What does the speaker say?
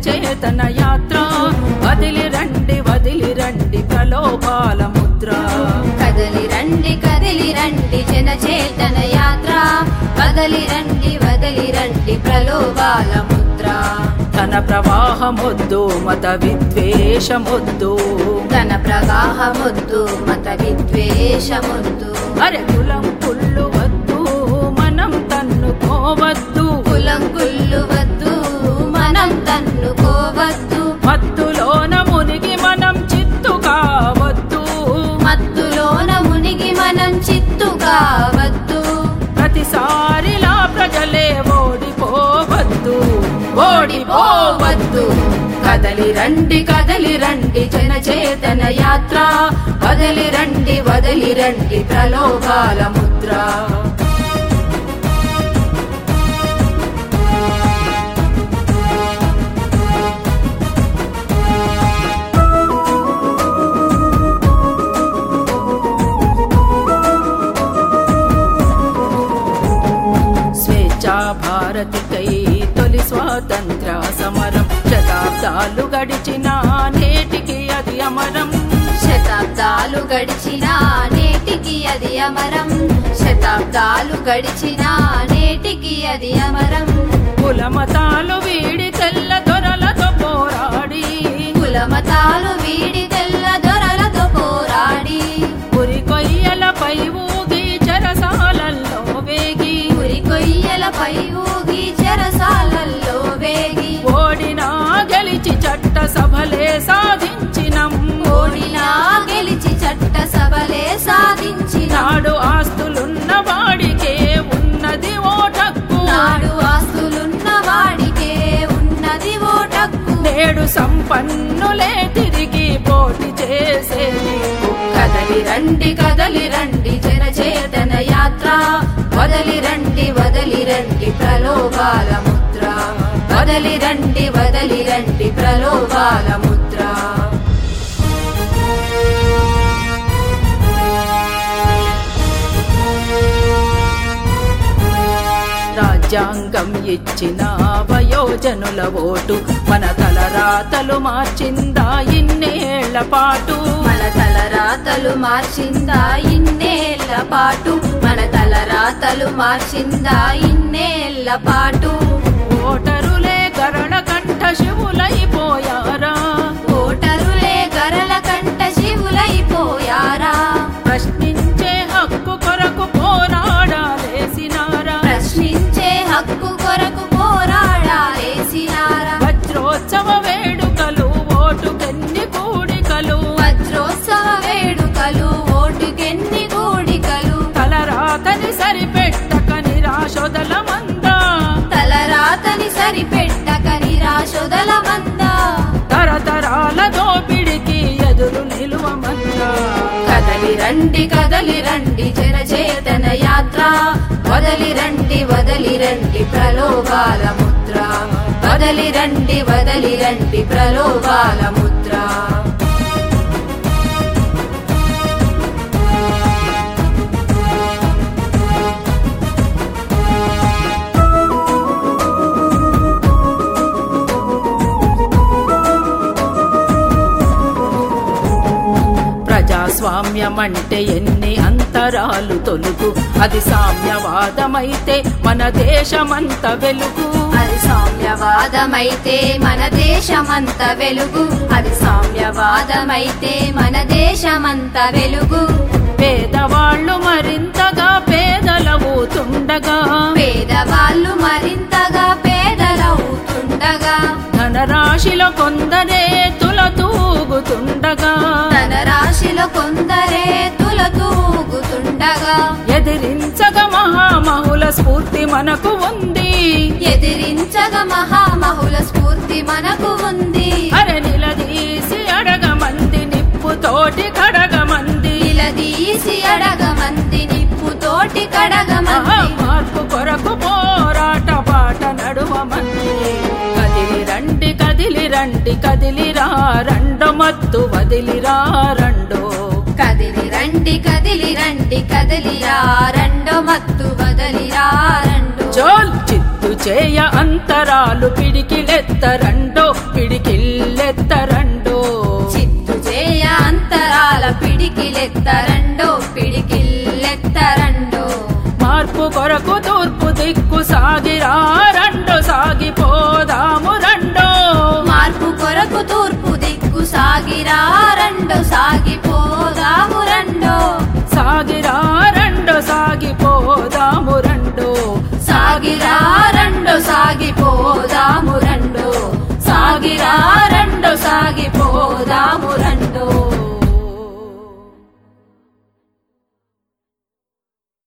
జనచేతన యాత్ర వదిలి రండి వదిలి రండి ప్రలోభాల ముద్ర కదలి రండి కదిలి రండి జన చేతన యాత్ర వదలి రండి వదలి రండి ప్రలోభాల ముద్ర ధన ప్రవాహమొద్దు మత విద్వేషమొద్దు ధన ప్రవాహమొద్దు మత విద్వేషమొద్దు అరె కులం కుళ్ళు వద్దు మనం తన్నుకోవద్దు కులం కుళ్ళు వద్దు మనం తన్నుకోవద్దు మత్తులోన మునిగి మనం చిత్తు కావద్దు మత్తులోన మునిగి మనం చిత్తు కావద్దు ప్రతిసారిలా ప్రజలే ఓడిపోవద్దు ఓడిపోవద్దు కదలి రండి కదలి రండి జన చేతన యాత్ర వదలి రండి వదలి రండి ప్రలోభాల ముద్ర స్వేచ్ఛా భారతికై తొలి స్వాతంత్ర సమరం శతాబ్దాలు గడిచిన నేటికి అది అమరం శతాబ్దాలు గడిచిన నేటికి అది అమరం శతాబ్దాలు గడిచిన నేటికి అది అమరం కుల మతాలు వీడి తెల్ల దొరలతో పోరాడి కుల మతాలు వీడి తెల్ల దొరలతో పోరాడి ఉరి కొయ్యలపై ఊగి చెరసాలల్లో వేగి ఉరి కొయ్యలపై ఊగి చెరసాలల్లో వేగి ఓడినా గెలిచి చట్ట సభలే సాధించినం ఓడినా గెలిచి చట్ట సభలే సాధించిన నాడు ఆస్తులున్న వాడికే ఉన్నది ఓటక్కు నాడు ఆస్తులున్న వాడికే ఉన్నది ఓటక్కు నేడు సంపన్నులే తిరిగి పోటీ చేసేది కదలి రండి కదలి రండి జన చేతన యాత్ర వదలి రండి వదలి రండి ప్రలోభాల ముద్ర వదలి రండి వదలి రండి ప్రలోభాల ముద్ర రాజ్యాంగం ఇచ్చిన వయోజనుల ఓటు మన తలరాతలు మార్చిందా ఇన్నేళ్ల పాటు మన తలరాతలు మార్చిందా ఇన్నేళ్ల పాటు మన తలరాతలు మార్చిందా ఇన్నేళ్ల పాటు ఓటరులే గరళ కంఠ శివులైపోయారా ఓటరులే గరల కంట శివులైపోయారా ప్రశ్నించే హక్కు కొరకు పోరాడాలేసినారా ప్రశ్నించే హక్కు కొరకు పోరాడాలేసినారా వజ్రోత్సవ వేడుకలు ఓటుకెన్ని కూడికలు వజ్రోత్సవ వేడుకలు ఓటుకెన్ని కూడికలు తలరాతని సరిపెట్టక నిరాశోదల మందా తలరాతని సరిపెట్టక నిరాశొదల మంద తరతరాల దోపిడికి ఎదురు నిలువమందా కదలి రండి కదలి రండి జన చేతన యాత్ర వదలి రండి వదలి రండి ప్రలోభాల ముద్ర వదలి రండి వదలి రండి ప్రలోభాల ముద్ర ప్రజాస్వామ్యం అంటే ఎన్ని అంతరాలు తొలుగు అది సామ్యవాదమైతే మన దేశమంత వెలుగు అది సామ్యవాదమైతే మన దేశమంత వెలుగు అది సామ్యవాదమైతే మన దేశమంత వెలుగు పేదవాళ్ళు మరింతగా పేదలవుతుండగా పేదవాళ్ళు మరింతగా పేదలవుతుండగా ధనరాశిలో కొందరే తులతూగుతుండగా తన రాశిలో కొందరే తులతూగుతుండగా ఎదిరించగ మహామహుల స్ఫూర్తి మనకు ఉంది ఎదిరించగా మహామహుల స్ఫూర్తి మనకు ఉంది అరె నిలదీసి అడగమంది నిప్పుతోటి కడగమంది నిలదీసి అడగమంది నిప్పుతోటి మహా కడగమంది మార్పు కొరకు పోరాట పాట నడువమంది కదిలి రండి కదిలి రండి కదిలిరా రెండు మత్తు వదిలిరా రెండు కదిలి రండి కదిలి రండి కదిలిరా రెండో మత్తు వదలిరా రెండు చోల్ చిత్తు చేయ అంతరాలు పిడికిలెత్తరండో పిడికిల్లెత్తరండో చిత్తు చేయ అంతరాల పిడికిలెత్తరండో పిడికిల్లెత్తరండో మార్పు కొరకు తూర్పు దిక్కు సాగిరా రెండో సాగిపోదాము రెండో మార్పు కొరకు తూర్పు దిక్కు సాగిరా రెండో సాగిపోదాము రెండో సాగిరా రెండో సాగిపోదాము రెండో సాగిరా రెండో సాగిపోదాము రెండో సాగిరా రెండో సాగిపోదాము రెండో